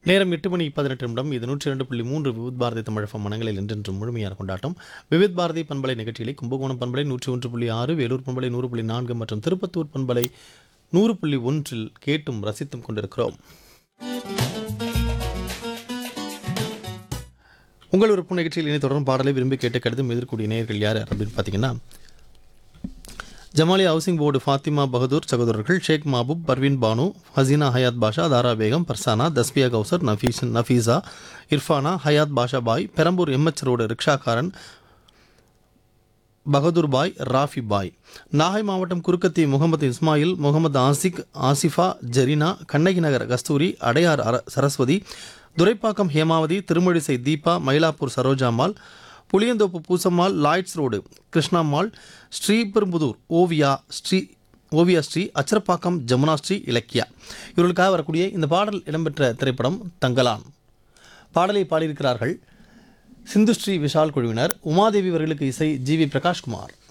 நேரம் எட்டு மணி பதினெட்டு நிமிடம் இது நூற்றி இரண்டு புள்ளி மூன்று விவித் பாரதி தமிழகம் மனங்களில் என்றென்றும் முழுமையான கொண்டாட்டம் விவித் பாரதி பண்பலை நிகழ்ச்சிகளை கும்பகோணம் பண்பலை நூற்றி ஒன்று புள்ளி ஆறு வேலூர் பண்பலை நூறு புள்ளி நான்கு மற்றும் திருப்பத்தூர் பண்பலை நூறு புள்ளி ஒன்றில் கேட்டும் ரசித்தும் கொண்டிருக்கிறோம் உங்கள் உறுப்பு நிகழ்ச்சியில் இனி தொடரும் பாடலை விரும்பி கேட்டு கடிதம் எதிர்க்கூடிய நேயர்கள் யார் அப்படின்னு பார்த்தீங்கன்னா ஜமாலி ஹவுசிங் போர்டு ஃபாத்திமா பகதூர் சகோதரர்கள் ஷேக் மாபூப் பர்வீன் பானு ஹசீனா ஹயாத் பாஷா தாரா பேகம் பர்சானா தஸ்பியா கௌசர் நஃபீஸ் நஃபீஸா இர்ஃபானா ஹயாத் பாஷா பாய் பெரம்பூர் எம்எச் ரோடு ரிக்ஷாக்காரன் பகதூர் பாய் ராஃபி பாய் நாகை மாவட்டம் குறுக்கத்தி முகமது இஸ்மாயில் முகமது ஆசிக் ஆசிஃபா ஜெரினா கண்ணகி நகர் கஸ்தூரி அடையார் அர சரஸ்வதி துரைப்பாக்கம் ஹேமாவதி திருமழிசை தீபா மயிலாப்பூர் சரோஜாமால் புளியந்தோப்பு பூசம்மாள் லாய்ட்ஸ் ரோடு கிருஷ்ணாம்மாள் ஸ்ரீபெரும்புதூர் ஓவியா ஸ்ரீ ஓவியா ஸ்ரீ அச்சரப்பாக்கம் ஜமுனா ஸ்ரீ இலக்கியா இவர்களுக்காக வரக்கூடிய இந்த பாடல் இடம்பெற்ற திரைப்படம் தங்கலான் பாடலை பாடியிருக்கிறார்கள் சிந்துஸ்ரீ விஷால் குழுவினர் உமாதேவி அவர்களுக்கு இசை ஜி வி பிரகாஷ்குமார்